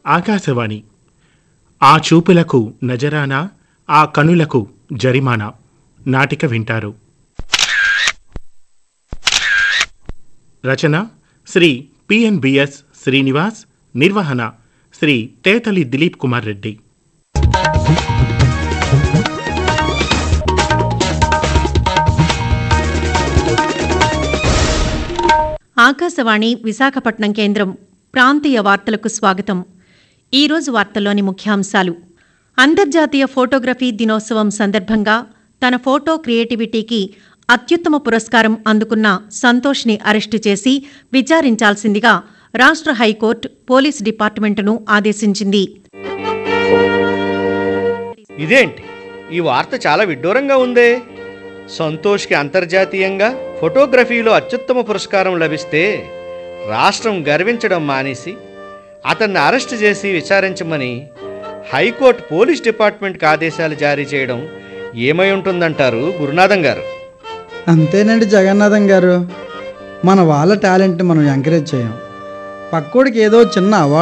ఆకాశవాణి ఆ చూపులకు నజరానా ఆ కనులకు జరిమానా నాటిక వింటారు రచన శ్రీ పిఎన్బిఎస్ శ్రీనివాస్ నిర్వహణ శ్రీ తేతలి దిలీప్ కుమార్ రెడ్డి ఆకాశవాణి విశాఖపట్నం కేంద్రం ప్రాంతీయ వార్తలకు స్వాగతం ఈరోజు వార్తల్లోని ముఖ్యాంశాలు అంతర్జాతీయ ఫోటోగ్రఫీ దినోత్సవం సందర్భంగా తన ఫోటో క్రియేటివిటీకి అత్యుత్తమ పురస్కారం అందుకున్న సంతోష్ని అరెస్టు చేసి విచారించాల్సిందిగా రాష్ట్ర హైకోర్టు పోలీస్ డిపార్ట్మెంటును ఆదేశించింది ఇదేంటి ఈ వార్త చాలా విడ్డూరంగా ఉందే సంతోష్కి అంతర్జాతీయంగా ఫోటోగ్రఫీలో అత్యుత్తమ పురస్కారం లభిస్తే రాష్ట్రం గర్వించడం మానేసి అతన్ని అరెస్ట్ చేసి విచారించమని హైకోర్టు పోలీస్ డిపార్ట్మెంట్కి ఆదేశాలు జారీ చేయడం ఏమై ఉంటుందంటారు గురునాథం గారు అంతేనండి జగన్నాథం గారు మన వాళ్ళ టాలెంట్ని మనం ఎంకరేజ్ చేయం పక్కోడికి ఏదో చిన్న అవార్డు